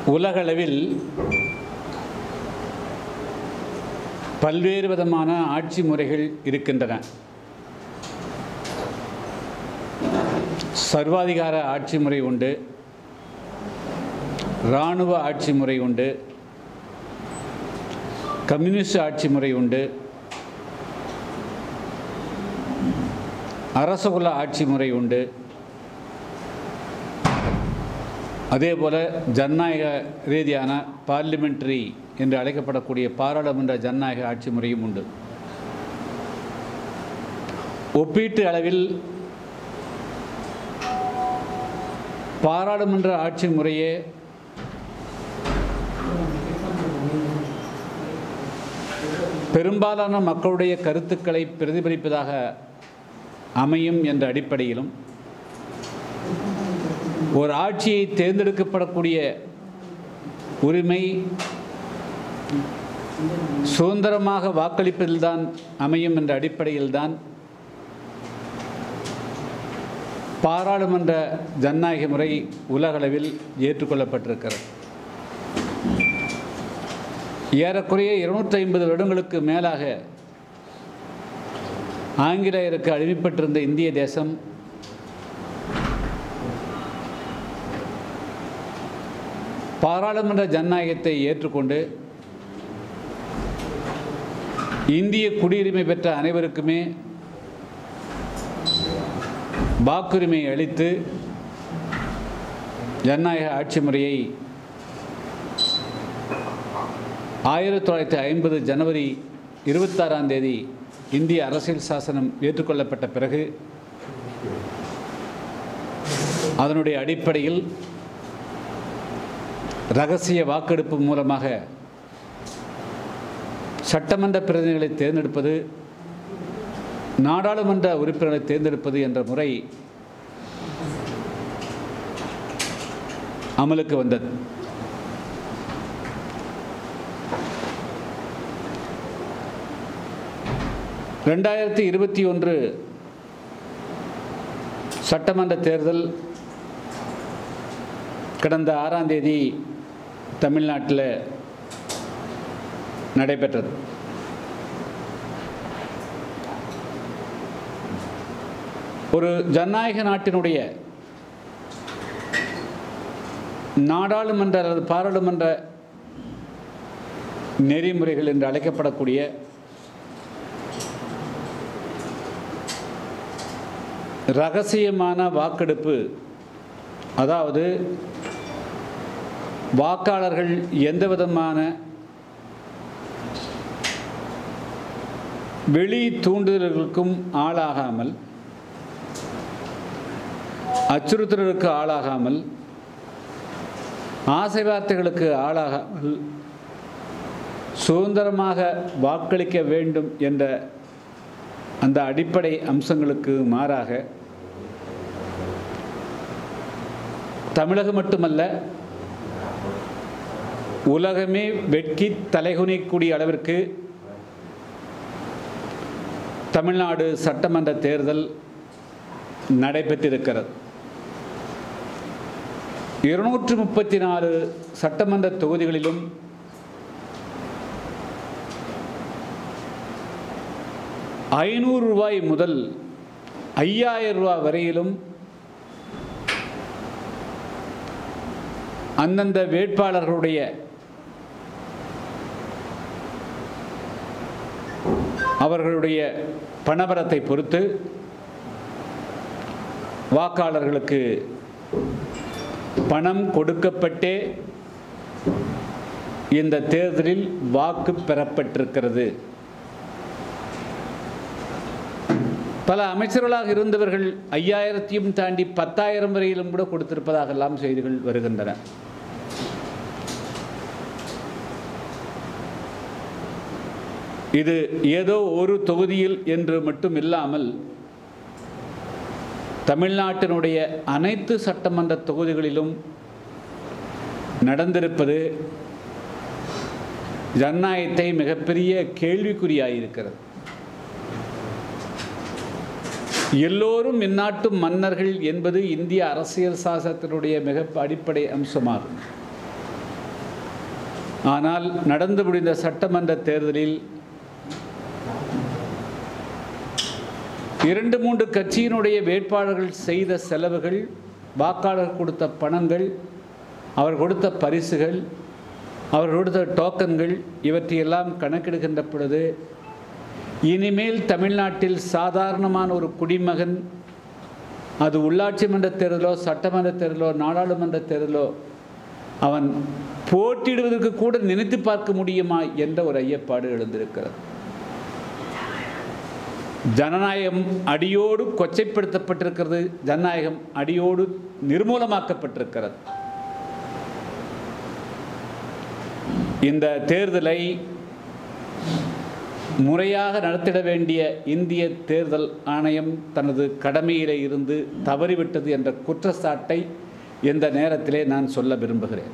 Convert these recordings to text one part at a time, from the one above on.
உலகளவில் பல்வேறு விதமான ஆட்சி முறைகள் இருக்கின்றன சர்வாதிகார ஆட்சி முறை உண்டு இராணுவ ஆட்சி முறை உண்டு கம்யூனிஸ்ட் ஆட்சி முறை உண்டு அரசகுல ஆட்சி முறை உண்டு அதே போல் ஜனநாயக ரீதியான பார்லிமெண்ட்ரி என்று அழைக்கப்படக்கூடிய பாராளுமன்ற ஜனநாயக ஆட்சி முறையும் உண்டு ஒப்பீட்டு அளவில் பாராளுமன்ற ஆட்சி முறையே பெரும்பாலான மக்களுடைய கருத்துக்களை பிரதிபலிப்பதாக அமையும் என்ற அடிப்படையிலும் ஒரு ஆட்சியை தேர்ந்தெடுக்கப்படக்கூடிய உரிமை சுதந்திரமாக வாக்களிப்பதில்தான் அமையும் என்ற அடிப்படையில்தான் பாராளுமன்ற ஜனநாயக முறை உலகளவில் ஏற்றுக்கொள்ளப்பட்டிருக்கிறது ஏறக்குறைய இருநூற்றி ஐம்பது வருடங்களுக்கு மேலாக ஆங்கிலேயருக்கு அடிமைப்பட்டிருந்த இந்திய தேசம் பாராளுமன்ற ஜனநாயகத்தை ஏற்றுக்கொண்டு இந்திய குடியுரிமை பெற்ற அனைவருக்குமே வாக்குரிமை அளித்து ஜனநாயக ஆட்சி முறையை ஆயிரத்தி தொள்ளாயிரத்தி ஐம்பது ஜனவரி இருபத்தாறாம் தேதி இந்திய அரசியல் சாசனம் ஏற்றுக்கொள்ளப்பட்ட பிறகு அதனுடைய அடிப்படையில் ரகசிய வாக்கெடுப்பு மூலமாக சட்டமன்ற பிரதிநிதிகளை தேர்ந்தெடுப்பது நாடாளுமன்ற உறுப்பினர்களை தேர்ந்தெடுப்பது என்ற முறை அமலுக்கு வந்தது ரெண்டாயிரத்தி இருபத்தி ஒன்று சட்டமன்ற தேர்தல் கடந்த ஆறாம் தேதி தமிழ்நாட்டில் நடைபெற்றது ஒரு ஜனநாயக நாட்டினுடைய நாடாளுமன்ற அல்லது பாராளுமன்ற நெறிமுறைகள் என்று அழைக்கப்படக்கூடிய ரகசியமான வாக்கெடுப்பு அதாவது வாக்காளர்கள் எந்த விதமான வெளி தூண்டுதல்களுக்கும் ஆளாகாமல் அச்சுறுத்தலுக்கு ஆளாகாமல் ஆசை வார்த்தைகளுக்கு ஆளாகாமல் சுதந்திரமாக வாக்களிக்க வேண்டும் என்ற அந்த அடிப்படை அம்சங்களுக்கு மாறாக தமிழகம் மட்டுமல்ல உலகமே வெட்கி தலைகுனிக்கூடிய அளவிற்கு தமிழ்நாடு சட்டமன்ற தேர்தல் நடைபெற்றிருக்கிறது இருநூற்று முப்பத்தி நாலு சட்டமன்ற தொகுதிகளிலும் ஐநூறு ரூபாய் முதல் ஐயாயிரம் ரூபாய் வரையிலும் அந்தந்த வேட்பாளர்களுடைய அவர்களுடைய பணபரத்தை பொறுத்து வாக்காளர்களுக்கு பணம் கொடுக்கப்பட்டே இந்த தேர்தலில் வாக்கு பெறப்பட்டிருக்கிறது பல அமைச்சர்களாக இருந்தவர்கள் ஐயாயிரத்தையும் தாண்டி பத்தாயிரம் வரையிலும் கூட கொடுத்திருப்பதாக எல்லாம் செய்திகள் வருகின்றன இது ஏதோ ஒரு தொகுதியில் என்று மட்டும் இல்லாமல் தமிழ்நாட்டினுடைய அனைத்து சட்டமன்ற தொகுதிகளிலும் நடந்திருப்பது ஜனநாயகத்தை மிகப்பெரிய கேள்விக்குறியாயிருக்கிறது எல்லோரும் இந்நாட்டு மன்னர்கள் என்பது இந்திய அரசியல் சாசனத்தினுடைய மிக அடிப்படை அம்சமாகும் ஆனால் நடந்து முடிந்த சட்டமன்ற தேர்தலில் இரண்டு மூன்று கட்சியினுடைய வேட்பாளர்கள் செய்த செலவுகள் வாக்காளர் கொடுத்த பணங்கள் அவர் கொடுத்த பரிசுகள் அவர் கொடுத்த டோக்கன்கள் இவற்றையெல்லாம் கணக்கெடுக்கின்ற பொழுது இனிமேல் தமிழ்நாட்டில் சாதாரணமான ஒரு குடிமகன் அது உள்ளாட்சி மன்ற தேர்தலோ சட்டமன்ற தேர்தலோ நாடாளுமன்ற தேர்தலோ அவன் போட்டியிடுவதற்கு கூட நினைத்து பார்க்க முடியுமா என்ற ஒரு ஐயப்பாடு எழுந்திருக்கிறது ஜனநாயகம் அடியோடு கொச்சைப்படுத்தப்பட்டிருக்கிறது ஜனநாயகம் அடியோடு நிர்மூலமாக்கப்பட்டிருக்கிறது இந்த தேர்தலை முறையாக நடத்திட வேண்டிய இந்திய தேர்தல் ஆணையம் தனது கடமையிலே இருந்து தவறிவிட்டது என்ற குற்றச்சாட்டை இந்த நேரத்திலே நான் சொல்ல விரும்புகிறேன்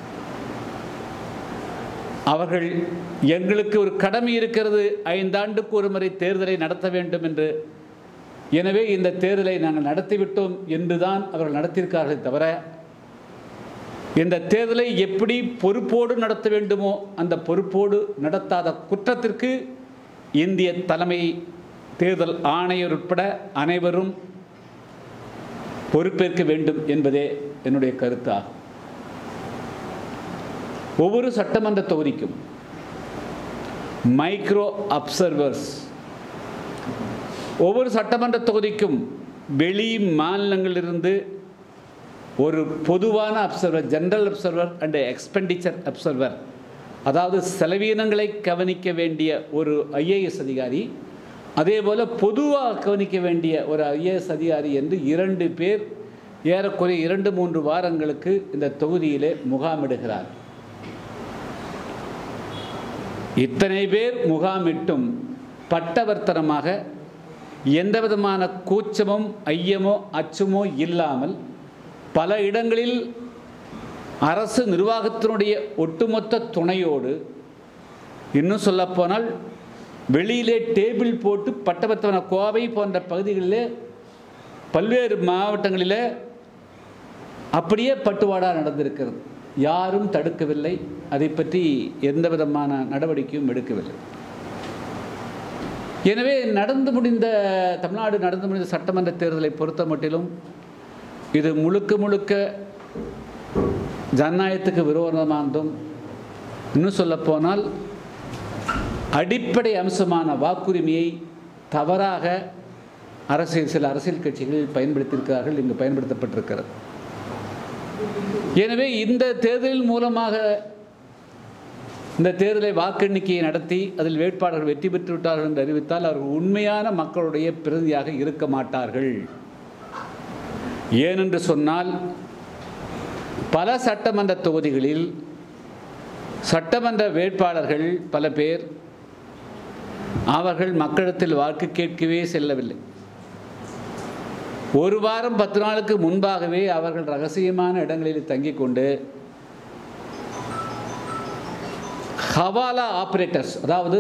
அவர்கள் எங்களுக்கு ஒரு கடமை இருக்கிறது ஐந்தாண்டுக்கு ஒரு முறை தேர்தலை நடத்த வேண்டும் என்று எனவே இந்த தேர்தலை நாங்கள் நடத்திவிட்டோம் என்றுதான் அவர்கள் நடத்தியிருக்கார்களே தவிர இந்த தேர்தலை எப்படி பொறுப்போடு நடத்த வேண்டுமோ அந்த பொறுப்போடு நடத்தாத குற்றத்திற்கு இந்திய தலைமை தேர்தல் ஆணையர் உட்பட அனைவரும் பொறுப்பேற்க வேண்டும் என்பதே என்னுடைய கருத்தாகும் ஒவ்வொரு சட்டமன்ற தொகுதிக்கும் மைக்ரோ அப்சர்வர்ஸ் ஒவ்வொரு சட்டமன்ற தொகுதிக்கும் வெளி மாநிலங்களிலிருந்து ஒரு பொதுவான observer general observer and expenditure observer அதாவது செலவீனங்களை கவனிக்க வேண்டிய ஒரு ஐஏஎஸ் அதிகாரி அதே போல் பொதுவாக கவனிக்க வேண்டிய ஒரு ஐஏஎஸ் அதிகாரி என்று இரண்டு பேர் ஏறக்குறைய இரண்டு மூன்று வாரங்களுக்கு இந்த தொகுதியிலே முகாமிடுகிறார் இத்தனை பேர் முகாமிட்டும் பட்டவர்த்தனமாக எந்த விதமான கூச்சமும் ஐயமோ அச்சமோ இல்லாமல் பல இடங்களில் அரசு நிர்வாகத்தினுடைய ஒட்டுமொத்த துணையோடு இன்னும் சொல்லப்போனால் வெளியிலே டேபிள் போட்டு பட்டபத்தவன கோவை போன்ற பகுதிகளிலே பல்வேறு மாவட்டங்களில் அப்படியே பட்டுவாடா நடந்திருக்கிறது யாரும் தடுக்கவில்லை அதை பற்றி எந்த விதமான நடவடிக்கையும் எடுக்கவில்லை எனவே நடந்து முடிந்த தமிழ்நாடு நடந்து முடிந்த சட்டமன்ற தேர்தலை பொறுத்த மட்டிலும் இது முழுக்க முழுக்க ஜனநாயகத்துக்கு விரோதமானதும் இன்னும் சொல்லப்போனால் அடிப்படை அம்சமான வாக்குரிமையை தவறாக அரசியல் சில அரசியல் கட்சிகள் பயன்படுத்தியிருக்கிறார்கள் இங்கு பயன்படுத்தப்பட்டிருக்கிறது எனவே இந்த தேர்தலின் மூலமாக இந்த தேர்தலை வாக்கெண்ணிக்கையை நடத்தி அதில் வேட்பாளர்கள் வெற்றி பெற்று விட்டார்கள் என்று அறிவித்தால் அவர்கள் உண்மையான மக்களுடைய பிரதியாக இருக்க மாட்டார்கள் ஏனென்று சொன்னால் பல சட்டமன்ற தொகுதிகளில் சட்டமன்ற வேட்பாளர்கள் பல பேர் அவர்கள் மக்களிடத்தில் வாக்கு கேட்கவே செல்லவில்லை ஒரு வாரம் பத்து நாளுக்கு முன்பாகவே அவர்கள் ரகசியமான இடங்களில் தங்கிக் கொண்டு ஹவாலா ஆப்ரேட்டர்ஸ் அதாவது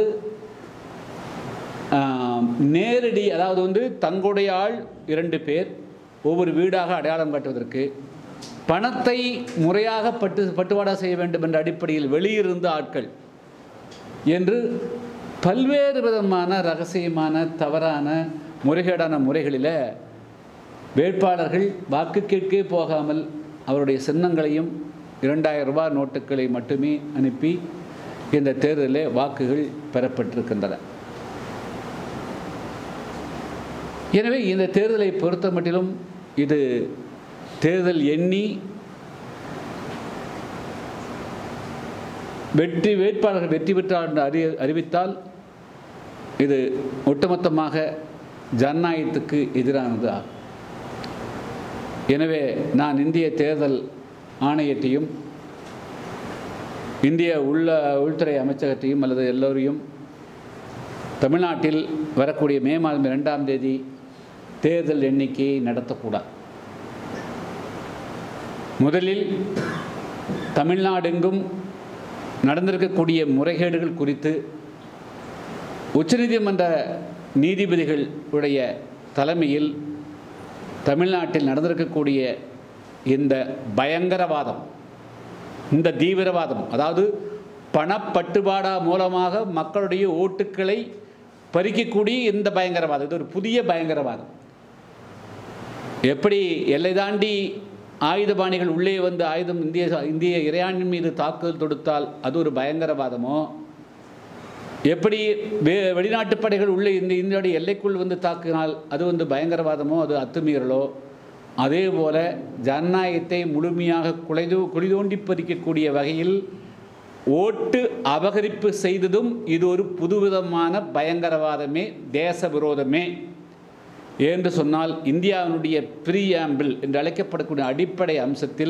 நேரடி அதாவது வந்து தங்களுடைய ஆள் இரண்டு பேர் ஒவ்வொரு வீடாக அடையாளம் காட்டுவதற்கு பணத்தை முறையாக பட்டு பட்டுவாடா செய்ய வேண்டும் என்ற அடிப்படையில் வெளியிருந்து ஆட்கள் என்று பல்வேறு விதமான ரகசியமான தவறான முறைகேடான முறைகளில் வேட்பாளர்கள் வாக்கு கேட்கே போகாமல் அவருடைய சின்னங்களையும் இரண்டாயிரம் ரூபாய் நோட்டுகளை மட்டுமே அனுப்பி இந்த தேர்தலில் வாக்குகள் பெறப்பட்டிருக்கின்றன எனவே இந்த தேர்தலை பொறுத்த மட்டிலும் இது தேர்தல் எண்ணி வெற்றி வேட்பாளர்கள் வெற்றி பெற்றார் என்று அறி அறிவித்தால் இது ஒட்டுமொத்தமாக ஜனநாயகத்துக்கு எதிரானது ஆகும் எனவே நான் இந்திய தேர்தல் ஆணையத்தையும் இந்திய உள்ள உள்துறை அமைச்சகத்தையும் அல்லது எல்லோரையும் தமிழ்நாட்டில் வரக்கூடிய மே மாதம் இரண்டாம் தேதி தேர்தல் எண்ணிக்கையை நடத்தக்கூடாது முதலில் தமிழ்நாடெங்கும் நடந்திருக்கக்கூடிய முறைகேடுகள் குறித்து உச்சநீதிமன்ற நீதிபதிகள் உடைய தலைமையில் தமிழ்நாட்டில் நடந்திருக்கக்கூடிய இந்த பயங்கரவாதம் இந்த தீவிரவாதம் அதாவது பணப்பட்டுவாடா மூலமாக மக்களுடைய ஓட்டுக்களை பறிக்கக்கூடிய இந்த பயங்கரவாதம் இது ஒரு புதிய பயங்கரவாதம் எப்படி எல்லை தாண்டி ஆயுதபாணிகள் உள்ளே வந்து ஆயுதம் இந்திய இந்திய இறையாண்மை மீது தாக்குதல் தொடுத்தால் அது ஒரு பயங்கரவாதமோ எப்படி வெ வெளிநாட்டு படைகள் உள்ளே இந்த இந்தியாவுடைய எல்லைக்குள் வந்து தாக்கினால் அது வந்து பயங்கரவாதமோ அது அத்துமீறலோ அதே போல ஜனநாயகத்தை முழுமையாக குலைது குளிதோண்டி பறிக்கக்கூடிய வகையில் ஓட்டு அபகரிப்பு செய்ததும் இது ஒரு புதுவிதமான பயங்கரவாதமே தேச விரோதமே என்று சொன்னால் இந்தியாவினுடைய ப்ரீஆம்பிள் என்று அழைக்கப்படக்கூடிய அடிப்படை அம்சத்தில்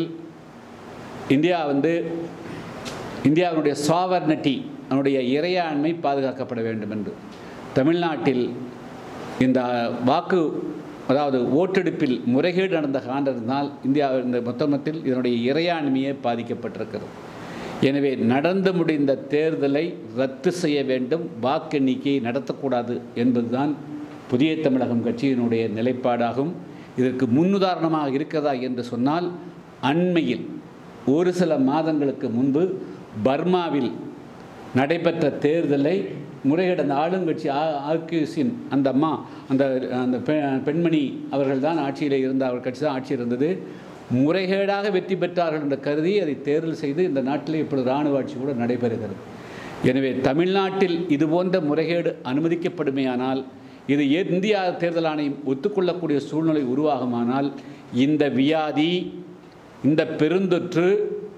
இந்தியா வந்து இந்தியாவினுடைய சாவர்னட்டி அவனுடைய இறையாண்மை பாதுகாக்கப்பட வேண்டும் என்று தமிழ்நாட்டில் இந்த வாக்கு அதாவது ஓட்டெடுப்பில் முறைகேடு நடந்த காரணத்தினால் இந்தியா இந்த மொத்தமத்தில் இதனுடைய இறையாண்மையே பாதிக்கப்பட்டிருக்கிறது எனவே நடந்து முடிந்த தேர்தலை ரத்து செய்ய வேண்டும் வாக்கு எண்ணிக்கையை நடத்தக்கூடாது என்பதுதான் புதிய தமிழகம் கட்சியினுடைய நிலைப்பாடாகும் இதற்கு முன்னுதாரணமாக இருக்கிறதா என்று சொன்னால் அண்மையில் ஒரு சில மாதங்களுக்கு முன்பு பர்மாவில் நடைபெற்ற தேர்தலை முறைகேடு அந்த ஆளுங்கட்சி ஆர்கியூசின் அந்த அம்மா அந்த அந்த பெ பெண்மணி அவர்கள் தான் ஆட்சியில் இருந்த அவர் கட்சி தான் ஆட்சியில் இருந்தது முறைகேடாக வெற்றி பெற்றார்கள் என்று கருதி அதை தேர்தல் செய்து இந்த நாட்டில் இப்பொழுது இராணுவ ஆட்சி கூட நடைபெறுகிறது எனவே தமிழ்நாட்டில் இது போன்ற முறைகேடு அனுமதிக்கப்படுமேயானால் இது இந்தியா தேர்தல் ஆணையம் ஒத்துக்கொள்ளக்கூடிய சூழ்நிலை உருவாகுமானால் இந்த வியாதி இந்த பெருந்தொற்று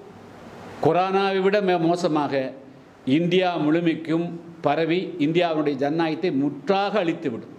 கொரோனாவை விட மே- மோசமாக இந்தியா முழுமைக்கும் பரவி இந்தியாவுடைய ஜனநாயகத்தை முற்றாக அழித்துவிடும்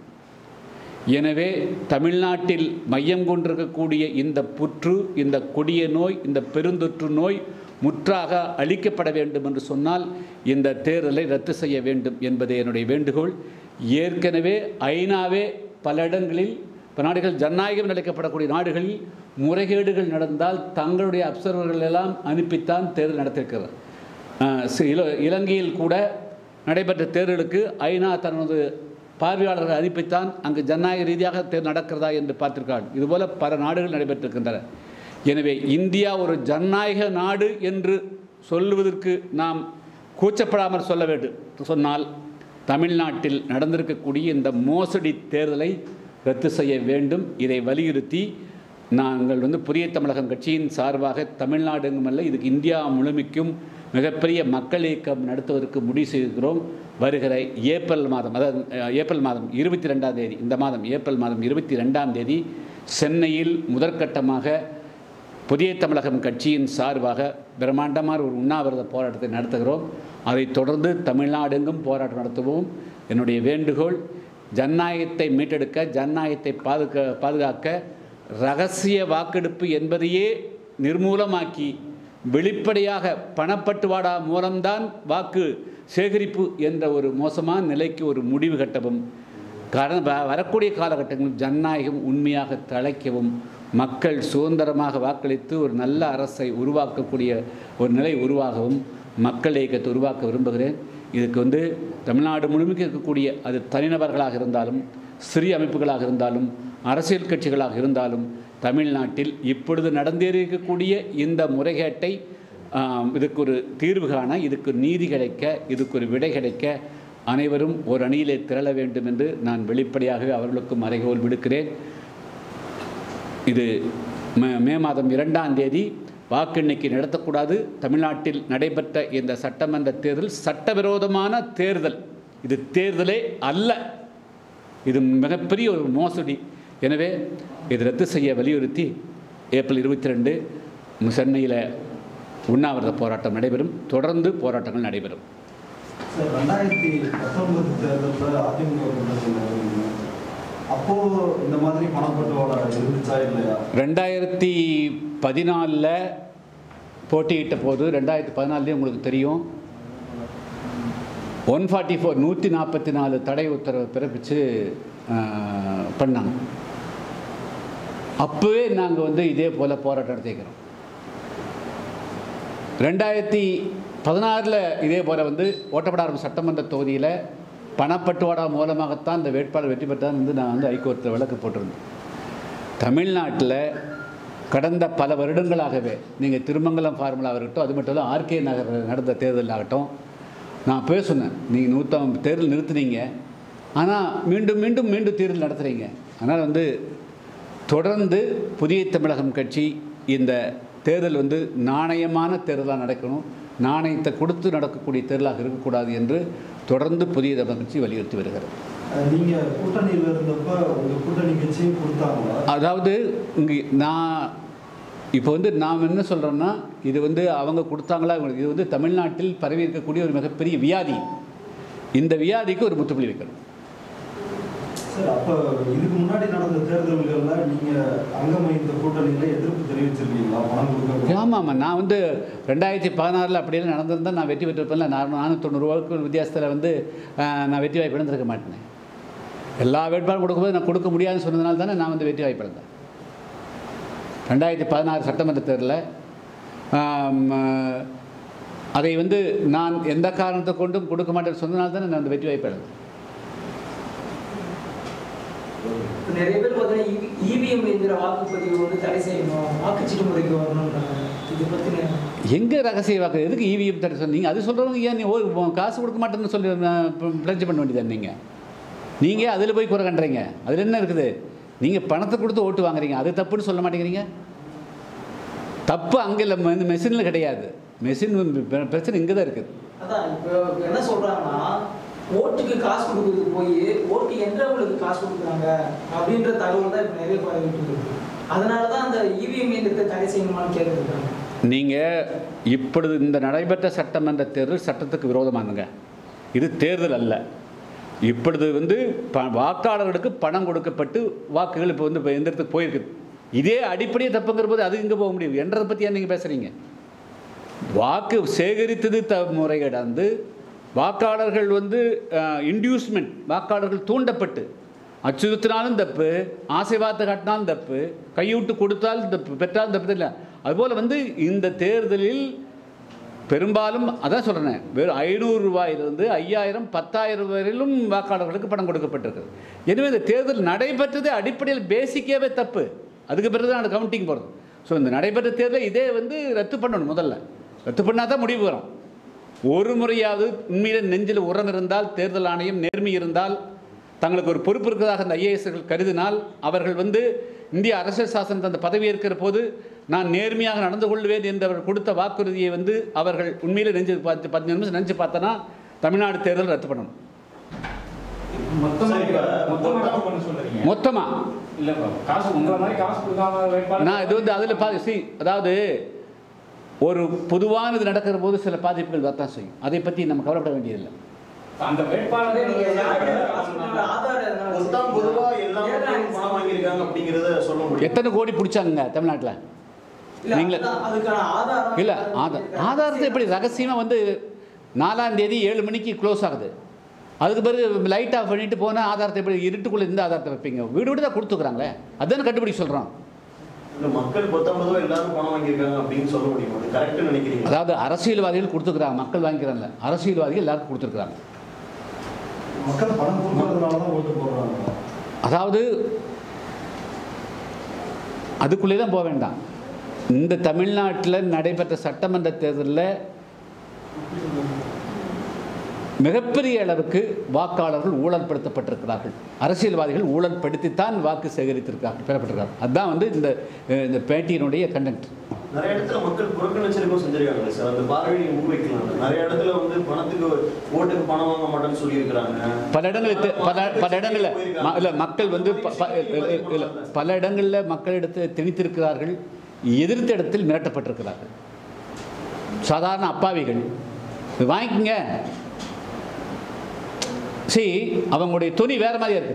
எனவே தமிழ்நாட்டில் மையம் கொண்டிருக்கக்கூடிய இந்த புற்று இந்த கொடிய நோய் இந்த பெருந்தொற்று நோய் முற்றாக அழிக்கப்பட வேண்டும் என்று சொன்னால் இந்த தேர்தலை ரத்து செய்ய வேண்டும் என்பதே என்னுடைய வேண்டுகோள் ஏற்கனவே ஐநாவே பல இடங்களில் பல நாடுகள் ஜனநாயகம் நிலைக்கப்படக்கூடிய நாடுகளில் முறைகேடுகள் நடந்தால் தங்களுடைய அப்சர்வர்கள் எல்லாம் அனுப்பித்தான் தேர்தல் நடத்திருக்கிறது அஹ் சி- இல- இலங்கையில் கூட நடைபெற்ற தேர்தலுக்கு ஐநா தனது பார்வையாளர்கள் அனுப்பித்தான் அங்கு ஜனநாயக ரீதியாக தேர்தல் நடக்கிறதா என்று பார்த்திருக்காள் இதுபோல பல நாடுகள் நடைபெற்றிருக்கின்றன எனவே இந்தியா ஒரு ஜனநாயக நாடு என்று சொல்லுவதற்கு நாம் கூச்சப்படாமல் சொல்ல வேண்டும் சொன்னால் தமிழ்நாட்டில் நடந்திருக்கக்கூடிய இந்த மோசடி தேர்தலை ரத்து செய்ய வேண்டும் இதை வலியுறுத்தி நாங்கள் வந்து புதிய தமிழகம் கட்சியின் சார்பாக தமிழ்நாடு எங்குமல்ல இதுக்கு இந்தியா முழுமைக்கும் மிகப்பெரிய மக்கள் இயக்கம் நடத்துவதற்கு முடிவு செய்திருக்கிறோம் வருகிற ஏப்ரல் மாதம் அதாவது அஹ், ஏப்ரல் மாதம் இருபத்தி ரெண்டாம் தேதி இந்த மாதம் ஏப்ரல் மாதம் இருபத்தி ரெண்டாம் தேதி சென்னையில் முதற்கட்டமாக புதிய தமிழகம் கட்சியின் சார்பாக பிரம்மாண்டமான ஒரு உண்ணாவிரத போராட்டத்தை நடத்துகிறோம் அதைத் தொடர்ந்து தமிழ்நாடெங்கும் போராட்டம் நடத்துவோம் என்னுடைய வேண்டுகோள் ஜனநாயகத்தை மீட்டெடுக்க ஜனநாயகத்தை பாதுகா பாதுகாக்க ரகசிய வாக்கெடுப்பு என்பதையே நிர்மூலமாக்கி வெளிப்படையாக பணப்பட்டுவாடா மூலம்தான் வாக்கு சேகரிப்பு என்ற ஒரு மோசமான நிலைக்கு ஒரு முடிவு கட்டவும் காரணம் வ- வரக்கூடிய காலகட்டங்களில் ஜனநாயகம் உண்மையாக தழைக்கவும் மக்கள் சுதந்திரமாக வாக்களித்து ஒரு நல்ல அரசை உருவாக்கக்கூடிய ஒரு நிலை உருவாகவும் மக்கள் இயக்கத்தை உருவாக்க விரும்புகிறேன் இதுக்கு வந்து தமிழ்நாடு முழுமைக்கு இருக்கக்கூடிய அது தனிநபர்களாக இருந்தாலும் சிறிய அமைப்புகளாக இருந்தாலும் அரசியல் கட்சிகளாக இருந்தாலும் தமிழ்நாட்டில் இப்பொழுது நடந்தேறியிருக்கக்கூடிய இந்த முறைகேட்டை ஆம், இதுக்கு ஒரு தீர்வு காண இதுக்கு நீதி கிடைக்க இதுக்கு ஒரு விடை கிடைக்க அனைவரும் ஒரு அணியிலே திரள வேண்டும் என்று நான் வெளிப்படையாகவே அவர்களுக்கும் அறைகோல் விடுக்கிறேன் இது மே மே மாதம் இரண்டாம் தேதி வாக்கு எண்ணிக்கை நடத்தக்கூடாது தமிழ்நாட்டில் நடைபெற்ற இந்த சட்டமன்ற தேர்தல் சட்டவிரோதமான தேர்தல் இது தேர்தலே அல்ல இது மிகப்பெரிய ஒரு மோசடி எனவே இது ரத்து செய்ய வலியுறுத்தி ஏப்ரல் இருபத்தி ரெண்டு சென்னையில் உண்ணாவிரத போராட்டம் நடைபெறும் தொடர்ந்து போராட்டங்கள் நடைபெறும் சார் ரெண்டாயிரத்தி பத்தொன்பது தேர்தலில் அதிமுக கூட்டத்தில் இருந்தீங்க. அப்போ இந்த மாதிரி பணப்பட்டுவாடா இருந்துச்சா இல்லையா ரெண்டாயிரத்தி பதினாலில் போட்டியிட்ட போது ரெண்டாயிரத்தி பதினாலுலேயே உங்களுக்கு தெரியும் ஒன் ஃபார்ட்டி ஃபோர் நூற்றி நாற்பத்தி நாலு தடை உத்தரவு பிறப்பிச்சு ஆஹ், பண்ணாங்க அப்போவே நாங்கள் வந்து இதே போல் போராட்டம் நடத்திக்கிறோம் ரெண்டாயிரத்தி பதினாறில் இதே போல் வந்து ஓட்டப்படாரம் சட்டமன்ற தொகுதியில் பணப்பட்டுவாடா மூலமாகத்தான் இந்த வேட்பாளர் வெற்றி பெற்றான்னு வந்து நான் வந்து ஹைகோர்ட்டில் வழக்கு போட்டிருந்தேன் தமிழ்நாட்டில் கடந்த பல வருடங்களாகவே நீங்கள் திருமங்கலம் ஃபார்முலா இருக்கட்டும் அது மட்டும் இல்லை ஆர்கே நகர் நடந்த தேர்தல் ஆகட்டும் நான் போய் சொன்னேன் நீங்கள் நூற்றாம் தேர்தல் நிறுத்துனீங்க ஆனால் மீண்டும் மீண்டும் மீண்டும் தேர்தல் நடத்துகிறீங்க அதனால் வந்து தொடர்ந்து புதிய தமிழகம் கட்சி இந்த தேர்தல் வந்து நாணயமான தேர்தலாக நடக்கணும் நாணயத்தை கொடுத்து நடக்கக்கூடிய தேர்தலாக இருக்கக்கூடாது என்று தொடர்ந்து புதிய தமிழகம் கட்சி வலியுறுத்தி வருகிறது அஹ் நீங்க கூட்டணியில் இருந்தப்ப உங்க கூட்டணி கட்சியும் கொடுத்தாங்களா அதாவது இங்கே நான் இப்போ வந்து நாம் என்ன சொல்கிறோன்னா இது வந்து அவங்க கொடுத்தாங்களா இவங்களுக்கு இது வந்து தமிழ்நாட்டில் பரவி இருக்கக்கூடிய ஒரு மிகப்பெரிய வியாதி இந்த வியாதிக்கு ஒரு முற்றுப்புள்ளி வைக்கணும் சார் அப்ப இதுக்கு முன்னாடி நடந்த தேர்தல்கள்ல நீங்க அங்கம் வகித்த கூட்டணியில எதிர்ப்பு தெரிவிச்சிருக்கீங்களா பணம் கொடுக்க ஆமாம் ஆமாம் நான் வந்து ரெண்டாயிரத்தி பதினாறில் அப்படியெல்லாம் நடந்திருந்தால் நான் வெற்றி பெற்றிருப்பேன்ல நான் நானூற்றி தொண்ணூறுவாக்கு வித்தியாசத்தில் வந்து ஆஹ், நான் வெற்றி வாய்ப்பு இழந்திருக்க மாட்டேனே எல்லா வேட்பாளரும் கொடுக்கும்போது நான் கொடுக்க முடியாதுன்னு சொன்னதுனால தானே நான் வந்து வெற்றி வாய்ப்பு இழந்தேன் ரெண்டாயிரத்தி பதினாறு சட்டமன்ற தேர்தலில் ஆம், ஆஹ், அதை வந்து நான் எந்த காரணத்தை கொண்டும் கொடுக்க மாட்டேன்னு சொன்னதுனால தானே நான் அந்த வெற்றி வாய்ப்பு இழந்தேன் இப்ப நிறைய பேர் பார்த்தீங்கன்னா இவிஎம் என்கிற வாக்குப்பதிவு வந்து தடை செய்யணும் வாக்குச்சீட்டு முறைக்கு வரணுன்றாங்க இது பத்தின எங்கே ரகசிய வாக்கு எதுக்கு இவிஎம் தடை சொன்னீங்க அது சொல்கிறவங்க ஏன் நீ ஒரு உன் காசு கொடுக்க மாட்டேன்னு சொல்லி பிளட்ஜ் பண்ண வேண்டியது நீங்கள் நீங்கள் அதில் போய் குறை கண்டுறீங்க அதில் என்ன இருக்குது நீங்கள் பணத்தை கொடுத்து ஓட்டு வாங்குறீங்க அது தப்புன்னு சொல்ல மாட்டேங்கிறீங்க தப்பு அங்கே இல்லை இந்த மெஷினில் கிடையாது மெஷின் பிரச்சனை இங்கே தான் இருக்குது அதான் இப்போ என்ன சொல்றாங்கன்னா ஓட்டுக்கு காசு கொடுக்கறதுக்கு போய் ஓட்டு என்றவங்களுக்கு காசு கொடுக்குறாங்க அப்படின்ற தகவல் தான் இப்போ நிறைய பரவிட்டு இருக்கு அதனால தான் அந்த இவிஎம் இயந்திரத்தை தடை செய்யணுமான்னு கேட்டுருக்காங்க நீங்கள் இப்பொழுது இந்த நடைபெற்ற சட்டமன்ற தேர்தல் சட்டத்துக்கு விரோதமானதுங்க இது தேர்தல் அல்ல இப்பொழுது வந்து ப வாக்காளர்களுக்கு பணம் கொடுக்கப்பட்டு வாக்குகள் இப்போ வந்து இப்போ எந்திரத்துக்கு போயிருக்குது இதே அடிப்படையை தப்புங்கிற போது அது இங்கே போக முடியும் என்றதை பற்றி ஏன் நீங்கள் பேசுகிறீங்க வாக்கு சேகரித்தது த முறைகேடாந்து வாக்காளர்கள் வந்து இன்டியூஸ்மெண்ட் வாக்காளர்கள் தூண்டப்பட்டு அச்சுறுத்தினாலும் தப்பு ஆசை வார்த்தை காட்டினாலும் தப்பு கையூட்டு கொடுத்தாலும் தப்பு பெற்றாலும் தப்பு இல்லை அதுபோல் வந்து இந்த தேர்தலில் பெரும்பாலும் அதான் சொல்கிறேன் வெறும் ஐநூறு ரூபாயிலிருந்து ஐயாயிரம் பத்தாயிரம் வரையிலும் வாக்காளர்களுக்கு பணம் கொடுக்கப்பட்டிருக்கு எனவே இந்த தேர்தல் நடைபெற்றது அடிப்படையில் பேசிக்காவே தப்பு அதுக்கு பிறகு தான் கவுண்டிங் போகிறது ஸோ இந்த நடைபெற்ற தேர்தலை இதே வந்து ரத்து பண்ணணும் முதல்ல ரத்து பண்ணால் தான் முடிவு வரும் ஒரு முறையாவது உண்மையிலே நெஞ்சில் உரம் இருந்தால் தேர்தல் ஆணையம் நேர்மை இருந்தால் தங்களுக்கு ஒரு பொறுப்பு இருக்கிறதாக அந்த ஐஏஎஸ்கள் கருதினால் அவர்கள் வந்து இந்திய அரசியல் சாசனத்தை அந்த பதவி ஏற்கிற போது நான் நேர்மையாக நடந்து கொள்வேன் என்று அவர் கொடுத்த வாக்குறுதியை வந்து அவர்கள் உண்மையிலே நெஞ்சு பார்த்து பத்து நிமிஷம் நினச்சி பார்த்தனா தமிழ்நாடு தேர்தல் ரத்து பண்ணணும் மொத்தமா சரி, இப்ப மொத்தமா ரத்து பண்ண சொல்றீங்க மொத்தமாக இல்ல இப்ப காசு உங்களை மாதிரி காசு கொடுக்காம வேட்பாளர் நான் இது வந்து அதில் பா சி அதாவது ஒரு பொதுவானது நடக்கிற போது சில பாதிப்புகள் வரத்தான் செய்யும் அதை பற்றி நம்ம கவலைப்பட வேண்டியதில்லை அந்த அதே வேட்பாளர் நீங்க யாருக்கு காசு கொடுத்தாலும் ஆதாரம் எதனா மொத்தம் பொதுவா எல்லா மக்களும் பணம் வாங்கியிருக்காங்க அப்படிங்கறத சொல்ல முடியும் எத்தனை கோடி பிடிச்சாங்க தமிழ்நாட்டில் இல்ல, நீங்களே- அதுதான் அதுக்கான ஆதாரம் இல்லை ஆதார் ஆதாரத்தை எப்படி ரகசியமாக வந்து நாலாம் தேதி ஏழு மணிக்கு க்ளோஸ் ஆகுது அதுக்கு பிறகு லைட் ஆஃப் பண்ணிட்டு போனால் ஆதாரத்தை எப்படி இருட்டுக்குள்ளே இந்த ஆதாரத்தை வைப்பீங்க வீடு வீடு தான் கொடுத்துக்குறாங்களே அதானே கண்டுபிடிக்க சொல்கிறோம் இந்த மக்கள் பத்தாம் பொதுவா எல்லாரும் பணம் வாங்கியிருக்காங்க அப்படின்னு சொல்ல முடியும் அது கரெக்ட்னு நினைக்கிறீங்க அதாவது அரசியல்வாதிகள் கொடுத்துக்கிறாங்க மக்கள் வாங்கிக்கிறாங்கல்ல அரசியல்வாதிகள் எல்லாருக்கும் கொடுத்துருக்குறாங்க மக்கள் பணம் கொடுக்கறதுனால தான் ஓட்டு போடுறாங்க அதாவது அதுக்குள்ளே தான் போக வேண்டாம் இந்த தமிழ்நாட்டில் நடைபெற்ற சட்டமன்ற தேர்தலில் மிகப்பெரிய அளவுக்கு வாக்காளர்கள் ஊழல்படுத்தப்பட்டிருக்கிறார்கள் அரசியல்வாதிகள் ஊழல்படுத்தித்தான் வாக்கு சேகரித்திருக்கிறார்கள் பெறப்பட்டிருக்கிறார்கள் அதுதான் வந்து இந்த அஹ், இந்த பேட்டியினுடைய கண்டென்ட் நிறைய இடத்துல மக்கள் புறக்கணிச்சிருக்கும் செஞ்சிருக்காங்க சார் அந்த பார்வையை முன்வைக்கலாம் நிறைய இடத்துல வந்து பணத்துக்கு ஓட்டுக்கு பணம் வாங்க மாட்டேன்னு சொல்லியிருக்கிறாங்க பல இடங்களில் தெ- பல பல இடங்களில் ம- இல்ல மக்கள் வந்து ப- ப- இல்ல, இல்ல, பல இடங்களில் மக்களிடத்தை திணித்திருக்கிறார்கள் எதிர்த்த இடத்தில் மிரட்டப்பட்டிருக்கிறார்கள் சாதாரண அப்பாவிகள் இது வாங்கிக்கங்க சரி அவங்களுடைய துணி வேற மாதிரியா இருக்கு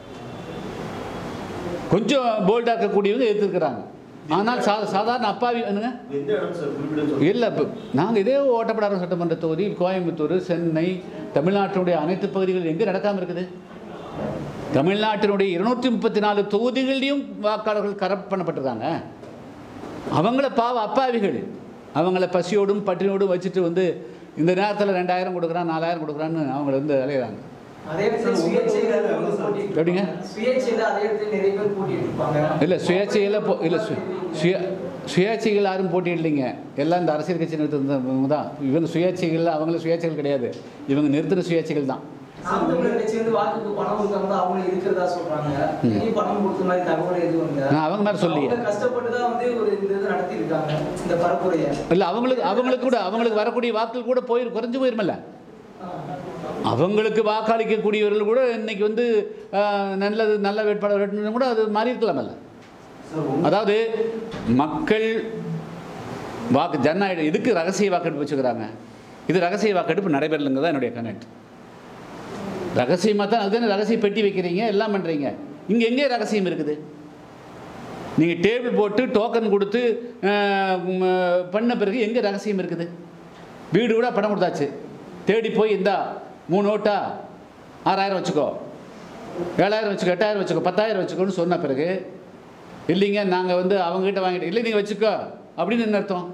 கொஞ்சம் போல்டாக இருக்கக்கூடியவங்க எதிர்த்துருக்கிறாங்க ஆனால் சா சாதாரண அப்பாவி என்னங்க எந்த இடம் சார் குறிப்பிட்டு சொல்லுங்க இல்லை இப்போ நாங்கள் இதே ஓட்டப்படாத சட்டமன்ற தொகுதி கோயம்புத்தூர் சென்னை தமிழ்நாட்டினுடைய அனைத்து பகுதிகளில் எங்கே நடக்காமல் இருக்குது தமிழ்நாட்டினுடைய இருநூற்றி முப்பத்தி நாலு தொகுதிகளையும் வாக்காளர்கள் கரப்ட் பண்ணப்பட்டிருக்காங்க அவங்கள பாவ அப்பாவிகள் அவங்கள பசியோடும் பட்டினியோடும் வச்சுட்டு வந்து இந்த நேரத்தில் ரெண்டாயிரம் கொடுக்குறான் நாலாயிரம் கொடுக்குறான்னு அவங்கள வந்து அலையிறாங்க அதே இடத்துல சுயேட்சையில வந்து போட்டிட்டு எப்படிங்க? இருப்பாங்க. சுயேட்சையில அதே இடத்துல நிறைய பேர் போட்டிட்டு இருப்பாங்க இல்லை சுயேட்சையில் போ இல்லை சு சுய சுயாட்சிகள் யாரும் போட்டியிடலைங்க எல்லாம் இந்த அரசியல் கட்சி நிறுத்தினவங்க தான் இவங்க சுயாட்சிகள் அவங்களும் சுயாட்சிகள் கிடையாது இவங்க நிறுத்தின சுயாட்சிகள் தான் நாம் தமிழர் கட்சி வந்து வாக்குக்கு பணம் கொடுக்காம தான் அவங்க இருக்கிறதா சொல்றாங்க ம். இனி பணம் கொடுத்த மாதிரி தகவல் எதுவும் இல்லை நான் அவங்க மாதிரி சொல்லியே அவங்க கஷ்டப்பட்டு தான் வந்து ஒரு இந்த இது நடத்தி இருக்காங்க இந்த பரப்புரையை இல்லை அவங்களுக்கு அவங்களுக்கு கூட அவங்களுக்கு வரக்கூடிய வாக்குகள் கூட போயிரு குறைஞ்சு போயிருமில்ல அவங்களுக்கு வாக்களிக்கக்கூடியவர்கள் கூட இன்னைக்கு வந்து ஆஹ், நல்லது நல்ல வேட்பாளர் வேட்பாளர் கூட அது மாறி இருக்கலாமல்ல சார் உங்க அதாவது மக்கள் வாக்கு ஜனநாயக இதுக்கு ரகசிய வாக்கெடுப்பு வச்சுக்கிறாங்க இது ரகசிய வாக்கெடுப்பு நடைபெறலைங்க தான் என்னுடைய கமெண்ட் ரகசியமாக தான் அதுதானே ரகசிய பெட்டி வைக்கிறீங்க எல்லாம் பண்ணுறீங்க இங்கே எங்கே ரகசியம் இருக்குது நீங்கள் டேபிள் போட்டு டோக்கன் கொடுத்து ஆஹ், ம், பண்ண பிறகு எங்கே ரகசியம் இருக்குது வீடு கூட பணம் கொடுத்தாச்சு தேடி போய் இந்தா மூணு ஓட்டா ஆறாயிரம் வச்சுக்கோ ஏழாயிரம் வச்சுக்கோ எட்டாயிரம் வச்சுக்கோ பத்தாயிரம் வச்சுக்கோன்னு சொன்ன பிறகு இல்லைங்க நாங்கள் வந்து அவங்ககிட்ட வாங்கிட்டு இல்லை நீங்கள் வச்சுக்கோ அப்படின்னு என்ன அர்த்தம்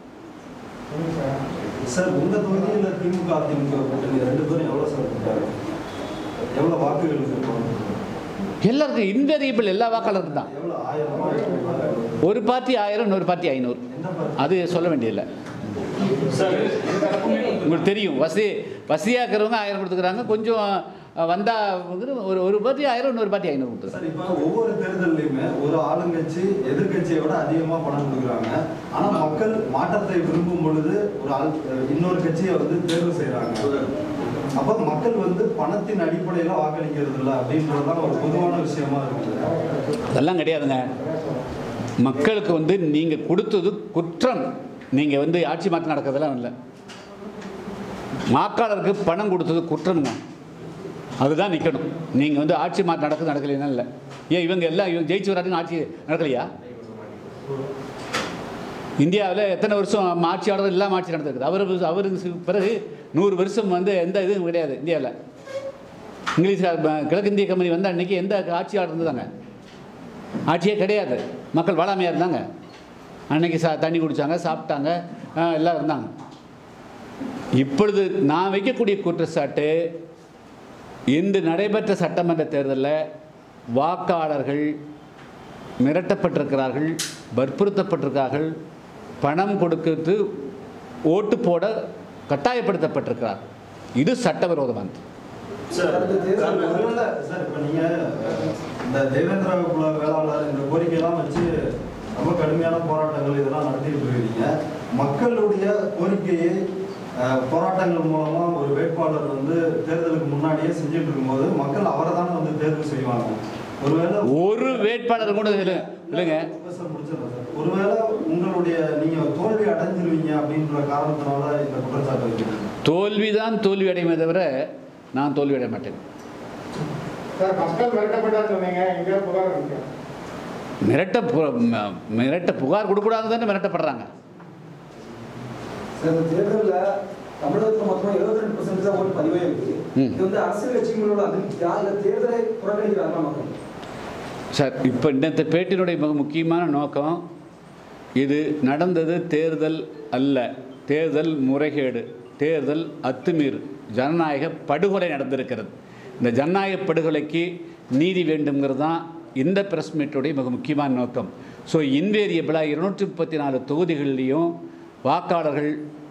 சார் உங்க தொகுதியில திமுக அதிமுக கூட்டணி ரெண்டு பேரும் எவ்வளவு சார் கொடுத்தாரு எவ்வளவு வாக்குகள் இருப்பாங்க எல்லாருக்கும் இன்வேரியபிள் எல்லா வாக்காளருக்கும் தான் எவ்வளவு ஆயிரம் ஒரு பார்ட்டி ஆயிரம் இன்னொரு பார்ட்டி ஐநூறு எந்த பார்ட்டி அது சொல்ல வேண்டியதில்லை சார் உங்களுக்கு தெரியும் வசதி வசதியாக இருக்கிறவங்க ஆயிரம் கொடுத்துக்கிறாங்க கொஞ்சம் அஹ், வந்தா ஒரு ஒரு பார்ட்டி ஆயிரம் இன்னொரு பார்ட்டி ஐநூறு கொடுத்துருக்காங்க சார் இப்போ ஒவ்வொரு தேர்தல்லையுமே ஒரு ஆளுங்கட்சி எதிர்க்கட்சியை விட அதிகமா பணம் கொடுக்குறாங்க ஆனா மக்கள் மாற்றத்தை விரும்பும் பொழுது ஒரு ஆள் இன்னொரு கட்சியை வந்து தேர்வு செய்றாங்க அப்ப மக்கள் வந்து பணத்தின் அடிப்படையில வாக்களிக்கிறது இல்லை அப்படின்றதுதான் ஒரு பொதுவான விஷயமா இருக்குது அதெல்லாம் கிடையாதுங்க மக்களுக்கு வந்து நீங்கள் கொடுத்தது குற்றம் நீங்கள் வந்து ஆட்சி மாற்றம் நடக்கிறதெல்லாம் இல்லை வாக்காளருக்கு பணம் கொடுத்தது குற்றம்ங்க அதுதான் நிற்கணும் நீங்கள் வந்து ஆட்சி மாற்றம் நடக்குது நடக்கலைன்னா இல்லை ஏன் இவங்க எல்லாம் இவங்க ஜெயிச்சு வராதுன்னு ஆட்சி நடக்கலையா இந்தியாவில் எத்தனை வருஷம் ஆட்சியாளர் இல்லாமல் ஆட்சி நடந்திருக்குது அவர் அவருக்கு பிறகு நூறு வருஷம் வந்து எந்த இதுவும் கிடையாது இந்தியாவில் இங்கிலீஷ் அஹ், கிழக்கிந்திய கம்பெனி வந்த அன்னைக்கு எந்த ஆட்சியாளர் இருந்ததாங்க ஆட்சியே கிடையாது மக்கள் வாழாமையாக இருந்தாங்க அன்னைக்கு சா தண்ணி குடித்தாங்க சாப்பிட்டாங்க அஹ், எல்லாம் இருந்தாங்க இப்பொழுது நான் வைக்கக்கூடிய குற்றச்சாட்டு இன்று நடைபெற்ற சட்டமன்ற தேர்தலில் வாக்காளர்கள் மிரட்டப்பட்டிருக்கிறார்கள் வற்புறுத்தப்பட்டிருக்கிறார்கள் பணம் கொடுக்கிறது ஓட்டு போட கட்டாயப்படுத்தப்பட்டிருக்கிறார் இது சட்டவிரோதமானது சார் அடுத்த தேர்தல் ஒருவேளை சார் இப்போ நீங்க அஹ், இந்த தேவேந்திர குல வேளாளர் இந்த கோரிக்கையெல்லாம் வச்சு ரொம்ப கடுமையான போராட்டங்கள் இதெல்லாம் நடத்திட்டு இருக்கீங்க மக்களுடைய கோரிக்கையை அஹ், போராட்டங்கள் மூலமா ஒரு வேட்பாளர் வந்து தேர்தலுக்கு முன்னாடியே செஞ்சுட்டு இருக்கும்போது மக்கள் அவரை தானே வந்து தேர்வு செய்வாங்க ஒருவேளை ஒரு வேட்பாளர் கூட இல்லை இல்லைங்க சார் முடிச்சிடறேன் சார் ஒருவேளை உங்களுடைய நீங்க தோல்வி அடைஞ்சிருவீங்க அப்படின்ற காரணத்தினால இந்த குற்றச்சாட்டு வைக்கிறீங்க தோல்விதான் தோல்வி அடையுமே தவிர நான் தோல்வி அடைய மாட்டேன் சார் மக்கள் மிரட்டப்பட்டான்னு சொன்னீங்க எங்க புகார் இருக்கு மிரட்ட பு- ம- மிரட்ட புகார் கொடுக்கூடாது தானே மிரட்டப்படுறாங்க சார் இந்த தேர்தலில் தமிழகத்தில் மொத்தமாக எழுபத்தி ரெண்டு பர்சன்ட் தான் ஓட்டு பதிவே இருக்கு ம். இது வந்து அரசியல் கட்சிகளோட அதிருப்தியா இல்லை தேர்தலை புறக்கணிக்கிறாங்களா மக்கள் சார் இப்போ இந்த பேட்டினுடைய மிக முக்கியமான நோக்கம் இது நடந்தது தேர்தல் அல்ல தேர்தல் முறைகேடு தேர்தல் அத்துமீறு ஜனநாயக படுகொலை நடந்திருக்கிறது இந்த ஜனநாயக படுகொலைக்கு நீதி வேண்டுங்கிறது தான் இந்த பிரஸ் மீட்டுடைய மிக முக்கியமான நோக்கம் ஸோ இன்வேரியபிளாக இருநூற்றி முப்பத்தி நாலு தொகுதிகள்லேயும் வாக்காளர்கள்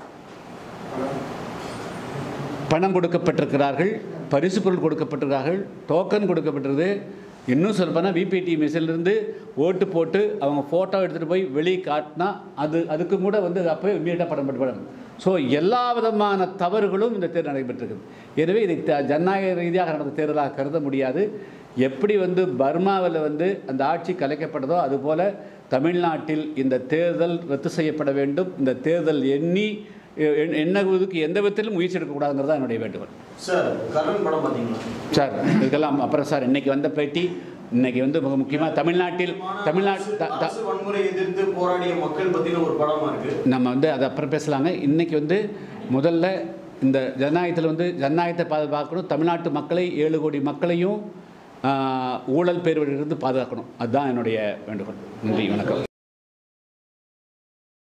பணம் கொடுக்கப்பட்டிருக்கிறார்கள் பரிசு பொருள் கொடுக்கப்பட்டிருக்கிறார்கள் டோக்கன் கொடுக்கப்பட்டிருது இன்னும் சொல்லப்போனால் விபிடி மிஷின்லேருந்து ஓட்டு போட்டு அவங்க ஃபோட்டோ எடுத்துகிட்டு போய் வெளியே காட்டினா அது அதுக்கு கூட வந்து அப்போவே இம்மீடியட்டாக படம் படம் ஸோ எல்லா விதமான தவறுகளும் இந்த தேர்தல் நடைபெற்றிருக்குது எனவே இதை த- ஜனநாயக ரீதியாக நடந்த தேர்தலாக கருத முடியாது எப்படி வந்து பர்மாவில் வந்து அந்த ஆட்சி கலைக்கப்பட்டதோ அதுபோல் தமிழ்நாட்டில் இந்த தேர்தல் ரத்து செய்யப்பட வேண்டும் இந்த தேர்தல் எண்ணி எ- எண்- எண்ணுவதற்கு எந்த விதத்திலும் முயற்சி எடுக்கக்கூடாதுங்கிறது தான் என்னுடைய வேண்டுகோள் சார் கர்ணன் படம் பாத்தீங்களா சார் இதுக்கெல்லாம் அப்புறம் சார் இன்னைக்கு வந்த பேட்டி இன்னைக்கு வந்து மிக முக்கியமாக தமிழ்நாட்டில் தமிழ்நாட்டு த- த- அரசு வன்முறை எதிர்த்து போராடிய மக்கள் பத்தின ஒரு படமா இருக்கு நம்ம வந்து அதை அப்புறம் பேசலாங்க இன்னைக்கு வந்து முதல்ல இந்த ஜனநாயகத்தில் வந்து ஜனநாயகத்தை பாதுகாக்கணும் தமிழ்நாட்டு மக்களை ஏழு கோடி மக்களையும் ஆஹ், ஊழல் பேர்வழியிலிருந்து பாதுகாக்கணும் அதுதான் என்னுடைய வேண்டுகோள் நன்றி வணக்கம்